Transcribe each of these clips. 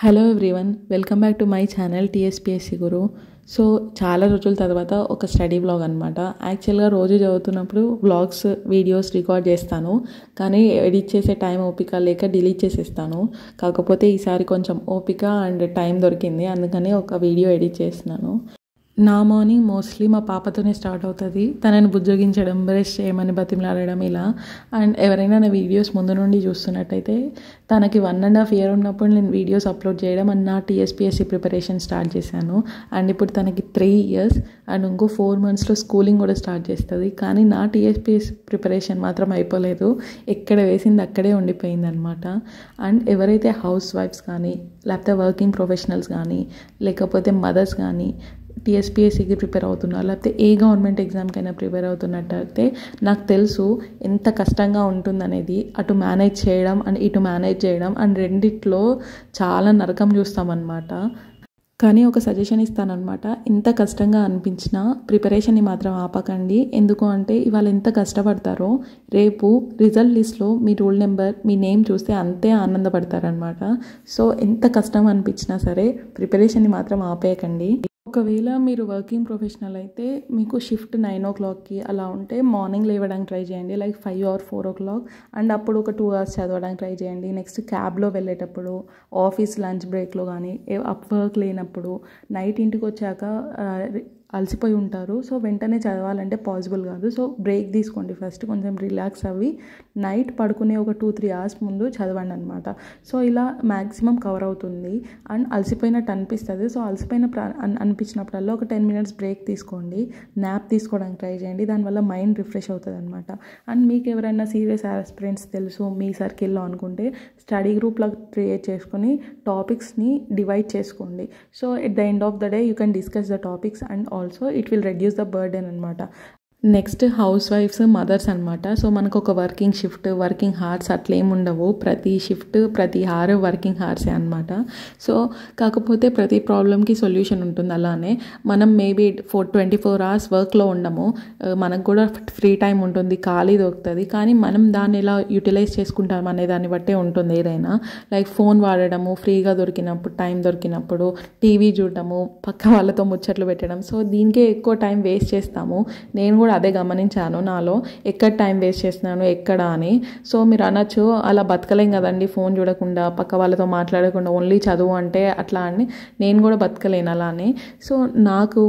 hello everyone welcome back to my channel TSPSC Guru so చాలా రోజుల తర్వాత ఒక స్టడీ వ్లాగ్ అనమాట యాక్చువల్గా రోజు చదువుతున్నప్పుడు వ్లాగ్స్ వీడియోస్ రికార్డ్ చేస్తాను కానీ ఎడిట్ చేసే టైం ఓపిక లేక డిలీట్ చేసేస్తాను కాకపోతే ఈసారి కొంచెం ఓపిక అండ్ టైం దొరికింది అందుకని ఒక వీడియో ఎడిట్ చేస్తున్నాను నా మార్నింగ్ మోస్ట్లీ మా పాపతోనే స్టార్ట్ అవుతుంది తనని బుజ్జగించడం బ్రష్ చేయమని బతిమలాడడం ఇలా అండ్ ఎవరైనా నా వీడియోస్ ముందు నుండి చూస్తున్నట్టయితే తనకి వన్ అండ్ హాఫ్ ఇయర్ ఉన్నప్పుడు నేను వీడియోస్ అప్లోడ్ చేయడం అండ్ నా టీఎస్పిఎస్సి ప్రిపరేషన్ స్టార్ట్ చేశాను అండ్ ఇప్పుడు తనకి త్రీ ఇయర్స్ అండ్ ఇంకో ఫోర్ మంత్స్లో స్కూలింగ్ కూడా స్టార్ట్ చేస్తుంది కానీ నా టీఎస్పిఎస్ ప్రిపరేషన్ మాత్రం అయిపోలేదు ఎక్కడ వేసింది అక్కడే ఉండిపోయింది అనమాట అండ్ ఎవరైతే హౌస్ వైఫ్స్ కానీ లేకపోతే వర్కింగ్ ప్రొఫెషనల్స్ కానీ లేకపోతే మదర్స్ కానీ టీఎస్పిఎస్సికి ప్రిపేర్ అవుతున్నారు లేకపోతే ఏ గవర్నమెంట్ ఎగ్జామ్కైనా ప్రిపేర్ అవుతున్నట్టయితే నాకు తెలుసు ఎంత కష్టంగా ఉంటుందనేది అటు మేనేజ్ చేయడం అండ్ ఇటు మేనేజ్ చేయడం అండ్ రెండిట్లో చాలా నరకం చూస్తామన్నమాట కానీ ఒక సజెషన్ ఇస్తానమాట ఎంత కష్టంగా అనిపించినా ప్రిపరేషన్ని మాత్రం ఆపకండి ఎందుకు అంటే ఇవాళ ఎంత కష్టపడతారో రేపు రిజల్ట్ లిస్ట్లో మీ రూల్ నెంబర్ మీ నేమ్ చూస్తే అంతే ఆనందపడతారనమాట సో ఎంత కష్టం అనిపించినా సరే ప్రిపరేషన్ని మాత్రం ఆపేయకండి ఒకవేళ మీరు వర్కింగ్ ప్రొఫెషనల్ అయితే మీకు షిఫ్ట్ నైన్ ఓ క్లాక్కి అలా ఉంటే మార్నింగ్ లేవడానికి ట్రై చేయండి like five or four o'clock and అప్పుడు ఒక టూ అవర్స్ చదవడానికి ట్రై చేయండి నెక్స్ట్ క్యాబ్లో వెళ్ళేటప్పుడు ఆఫీస్ లంచ్ బ్రేక్లో కానీ అప్ వర్క్ లేనప్పుడు నైట్ ఇంటికి వచ్చాక అలసిపోయి ఉంటారు సో వెంటనే చదవాలంటే పాసిబుల్ కాదు సో బ్రేక్ తీసుకోండి ఫస్ట్ కొంచెం రిలాక్స్ అవ్వి నైట్ పడుకునే ఒక టూ త్రీ అవర్స్ ముందు చదవండి అనమాట సో ఇలా మ్యాక్సిమం కవర్ అవుతుంది అండ్ అలసిపోయినట్టు అనిపిస్తుంది సో అలసిపోయిన అనిపించినప్పుడల్లా ఒక టెన్ మినిట్స్ బ్రేక్ తీసుకోండి న్యాప్ తీసుకోవడానికి ట్రై చేయండి దానివల్ల మైండ్ రిఫ్రెష్ అవుతుంది అనమాట అండ్ మీకు ఎవరైనా సీరియస్ ఆస్పిరెంట్స్ తెలుసు మీ సర్కిల్లో అనుకుంటే స్టడీ గ్రూప్లో క్రియేట్ చేసుకొని టాపిక్స్ని డివైడ్ చేసుకోండి so at the end of the day you can discuss the topics and also it will reduce the burden అనమాట నెక్స్ట్ హౌస్ వైఫ్స్ మదర్స్ అనమాట సో మనకు ఒక వర్కింగ్ షిఫ్ట్ వర్కింగ్ హార్స్ అట్లా ఏమి ఉండవు ప్రతి షిఫ్ట్ ప్రతి హార్ వర్కింగ్ హార్సే అనమాట సో కాకపోతే ప్రతి ప్రాబ్లమ్కి సొల్యూషన్ ఉంటుంది అలానే మనం maybe four twenty four hours వర్క్లో ఉండము మనకు కూడా ఫ్రీ టైం ఉంటుంది ఖాళీ దొరుకుతుంది కానీ మనం దాన్ని ఎలా యూటిలైజ్ చేసుకుంటాం అనే దాన్ని బట్టే ఉంటుంది ఏదైనా లైక్ ఫోన్ వాడడము ఫ్రీగా దొరికినప్పుడు టైం దొరికినప్పుడు టీవీ చూడడము పక్క వాళ్ళతో ముచ్చట్లు పెట్టడం సో దీనికే ఎక్కువ టైం వేస్ట్ చేస్తాము నేను కూడా అదే గమనించాను నాలో ఎక్కడ టైం వేస్ట్ చేస్తున్నాను ఎక్కడ అని సో మీరు అనొచ్చు అలా బతకలేం కదండి ఫోన్ చూడకుండా పక్క వాళ్ళతో మాట్లాడకుండా ఓన్లీ చదువు అంటే అట్లా అని నేను కూడా బతకలేను అలా అని సో నాకు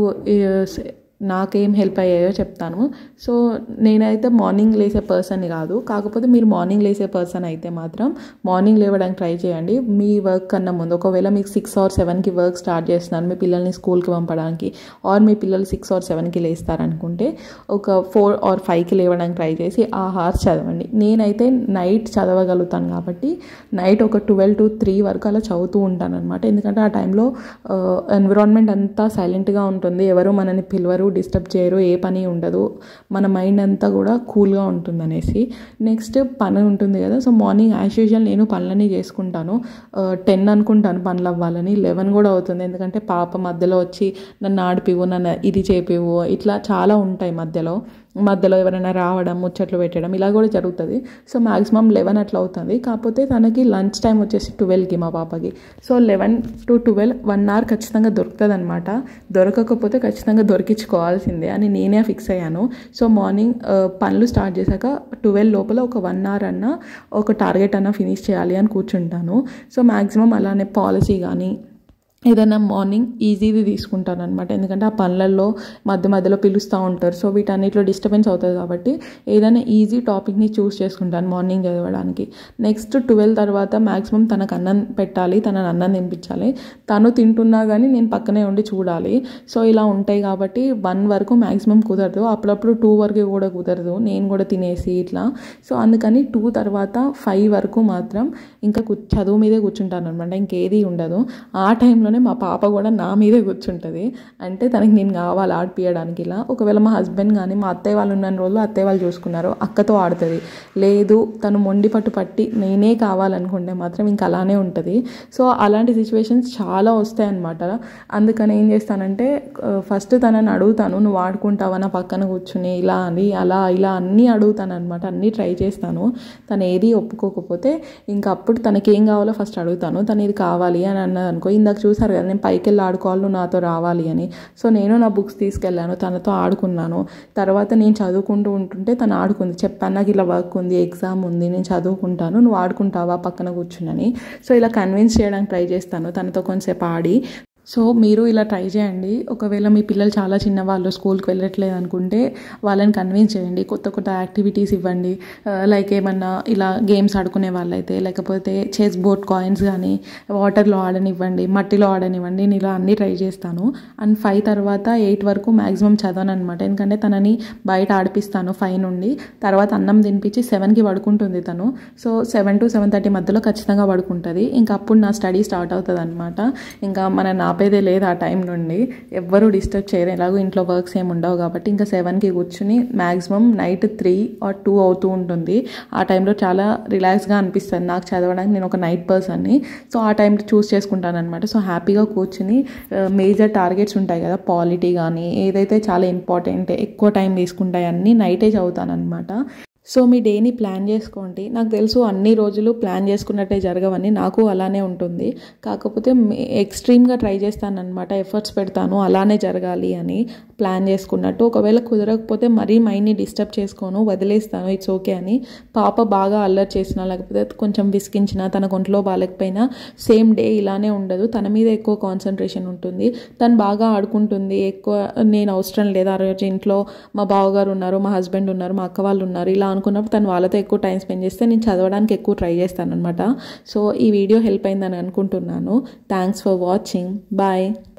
నాకేం హెల్ప్ అయ్యాయో చెప్తాను సో నేనైతే మార్నింగ్ లేసే పర్సన్ కాదు కాకపోతే మీరు మార్నింగ్ లేసే పర్సన్ అయితే మాత్రం మార్నింగ్ లేవడానికి ట్రై చేయండి మీ వర్క్ కన్నా ముందు ఒకవేళ మీకు సిక్స్ ఆర్ సెవెన్కి వర్క్ స్టార్ట్ చేస్తున్నారు మీ పిల్లల్ని స్కూల్కి పంపడానికి ఆర్ మీ పిల్లలు సిక్స్ ఆర్ సెవెన్కి లేస్తారనుకుంటే ఒక ఫోర్ ఆర్ ఫైవ్కి లేవడానికి ట్రై చేసి ఆ హార్స్ చదవండి నేనైతే నైట్ చదవగలుగుతాను కాబట్టి నైట్ ఒక ట్వెల్వ్ టు త్రీ వరకు అలా చదువుతూ ఉంటాను అనమాట ఎందుకంటే ఆ టైంలో ఎన్విరాన్మెంట్ అంతా సైలెంట్గా ఉంటుంది ఎవరు మనని పిలవరు డిస్టర్బ్ చేయరు ఏ పని ఉండదు మన మైండ్ అంతా కూడా కూల్గా ఉంటుంది అనేసి నెక్స్ట్ పని ఉంటుంది కదా సో మార్నింగ్ యాజ్ యూజువల్ నేను పనులన్నీ చేసుకుంటాను టెన్ అనుకుంటాను పనులు అవ్వాలని లెవెన్ కూడా అవుతుంది ఎందుకంటే పాప మధ్యలో వచ్చి నన్ను ఆడిపివు నన్ను ఇది చేపివు ఇట్లా చాలా ఉంటాయి మధ్యలో మధ్యలో ఎవరైనా రావడం ముచ్చట్లు పెట్టడం ఇలా కూడా జరుగుతుంది సో మ్యాక్సిమం లెవెన్ అట్లా అవుతుంది కాకపోతే తనకి లంచ్ టైం వచ్చేసి ట్వెల్వ్కి మా పాపకి so eleven to twelve one hour ఖచ్చితంగా దొరుకుతుంది అనమాట దొరకకపోతే ఖచ్చితంగా దొరికించుకోవాల్సిందే అని నేనే ఫిక్స్ అయ్యాను సో మార్నింగ్ పనులు స్టార్ట్ చేశాక ట్వెల్వ్ లోపల ఒక వన్ అవర్ అన్న ఒక టార్గెట్ అన్న ఫినిష్ చేయాలి అని కూర్చుంటాను సో మ్యాక్సిమం అలానే పాలసీ కానీ ఏదైనా మార్నింగ్ ఈజీది తీసుకుంటాను అనమాట ఎందుకంటే ఆ పనులలో మధ్య మధ్యలో పిలుస్తూ ఉంటారు సో వీటన్నిటిలో డిస్టర్బెన్స్ అవుతుంది కాబట్టి ఏదైనా ఈజీ టాపిక్ని చూస్ చేసుకుంటాను మార్నింగ్ చదవడానికి నెక్స్ట్ ట్వెల్వ్ తర్వాత మ్యాక్సిమం తనకు అన్నం పెట్టాలి తనని అన్నం తినిపించాలి తను తింటున్నా కానీ నేను పక్కనే ఉండి చూడాలి సో ఇలా ఉంటాయి కాబట్టి వన్ వరకు మ్యాక్సిమం కుదరదు అప్పుడప్పుడు టూ వరకు కూడా కుదరదు నేను కూడా తినేసి ఇట్లా సో అందుకని టూ తర్వాత ఫైవ్ వరకు మాత్రం ఇంకా చదువు మీదే కూర్చుంటాను అనమాట ఇంకేది ఉండదు ఆ టైంలో టైంలోనే మా పాప కూడా నా మీదే కూర్చుంటుంది అంటే తనకి నేను కావాలి ఆడిపియడానికి ఇలా ఒకవేళ మా హస్బెండ్ కానీ మా అత్తయ్య వాళ్ళు ఉన్న రోజులు అత్తయ్య వాళ్ళు చూసుకున్నారు అక్కతో ఆడుతుంది లేదు తను మొండి పట్టు పట్టి నేనే కావాలనుకుంటే మాత్రం ఇంకా అలానే ఉంటుంది సో అలాంటి సిచ్యువేషన్స్ చాలా వస్తాయి అన్నమాట అందుకని ఏం చేస్తానంటే ఫస్ట్ తనని అడుగుతాను నువ్వు ఆడుకుంటావా నా పక్కన కూర్చుని ఇలా అని అలా ఇలా అన్నీ అడుగుతాను అనమాట అన్నీ ట్రై చేస్తాను తను ఏది ఒప్పుకోకపోతే ఇంకా అప్పుడు తనకి ఏం కావాలో ఫస్ట్ అడుగుతాను తను ఇది కావాలి అని అన్నది అనుకో ఇందాక చూసారు కదా నేను పైకి వెళ్ళి ఆడుకోవాలి నువ్వు నాతో రావాలి అని సో నేను నా బుక్స్ తీసుకెళ్ళాను తనతో ఆడుకున్నాను తర్వాత నేను చదువుకుంటూ ఉంటుంటే తను ఆడుకుంది చెప్పాను నాకు ఇలా వర్క్ ఉంది ఎగ్జామ్ ఉంది నేను చదువుకుంటాను నువ్వు ఆడుకుంటావా పక్కన కూర్చునని సో ఇలా కన్విన్స్ చేయడానికి ట్రై చేస్తాను తనతో కొంచెంసేపు ఆడి సో మీరు ఇలా ట్రై చేయండి ఒకవేళ మీ పిల్లలు చాలా చిన్నవాళ్ళు స్కూల్కి వెళ్ళట్లేదు అనుకుంటే వాళ్ళని కన్విన్స్ చేయండి కొత్త కొత్త యాక్టివిటీస్ ఇవ్వండి లైక్ ఏమన్నా ఇలా గేమ్స్ ఆడుకునే వాళ్ళైతే లేకపోతే చెస్ బోర్డ్ కాయిన్స్ కానీ వాటర్లో ఆడనివ్వండి మట్టిలో ఆడనివ్వండి నేను ఇలా అన్నీ ట్రై చేస్తాను అండ్ ఫైవ్ తర్వాత ఎయిట్ వరకు మ్యాక్సిమం చదవను అనమాట ఎందుకంటే తనని బయట ఆడిపిస్తాను ఫైవ్ నుండి తర్వాత అన్నం తినిపించి సెవెన్కి పడుకుంటుంది తను so seven to seven thirty మధ్యలో ఖచ్చితంగా పడుకుంటుంది ఇంకా అప్పుడు నా స్టడీ స్టార్ట్ అవుతుంది అనమాట ఇంకా మన ఆపేదే లేదు ఆ టైం నుండి ఎవ్వరూ డిస్టర్బ్ చేయరు ఎలాగో ఇంట్లో వర్క్స్ ఏమి ఉండవు కాబట్టి ఇంకా సెవెన్కి కూర్చుని maximum night three or two అవుతూ ఉంటుంది ఆ టైంలో చాలా రిలాక్స్గా అనిపిస్తుంది నాకు చదవడానికి నేను ఒక నైట్ పర్సన్ని సో ఆ టైంలో చూస్ చేసుకుంటాను అనమాట సో హ్యాపీగా కూర్చుని మేజర్ టార్గెట్స్ ఉంటాయి కదా పాలిటీ కానీ ఏదైతే చాలా ఇంపార్టెంట్ ఎక్కువ టైం తీసుకుంటాయి అన్నీ నైటే చదువుతాను అనమాట సో మీ డేని ప్లాన్ చేసుకోండి నాకు తెలుసు అన్ని రోజులు ప్లాన్ చేసుకున్నట్టే జరగవని నాకు అలానే ఉంటుంది కాకపోతే ఎక్స్ట్రీమ్గా ట్రై చేస్తానన్నమాట ఎఫర్ట్స్ పెడతాను అలానే జరగాలి అని ప్లాన్ చేసుకున్నట్టు ఒకవేళ కుదరకపోతే మరీ మైండ్ని డిస్టర్బ్ చేసుకోను వదిలేస్తాను ఇట్స్ ఓకే అని పాప బాగా అల్లరి చేసినా లేకపోతే కొంచెం విసిగించినా తన ఒంట్లో బాగాలేకపోయినా సేమ్ డే ఇలానే ఉండదు తన మీద ఎక్కువ కాన్సన్ట్రేషన్ ఉంటుంది తను బాగా ఆడుకుంటుంది ఎక్కువ నేను అవసరం లేదు ఆ రోజు ఇంట్లో మా బావగారు ఉన్నారు మా హస్బెండ్ ఉన్నారు మా అక్క వాళ్ళు ఉన్నారు ఇలా అనుకున్నప్పుడు తను వాళ్ళతో ఎక్కువ టైం స్పెండ్ చేస్తే నేను చదవడానికి ఎక్కువ ట్రై చేస్తాను అనమాట సో ఈ వీడియో హెల్ప్ అయిందని అనుకుంటున్నాను థ్యాంక్స్ ఫర్ వాచింగ్ బాయ్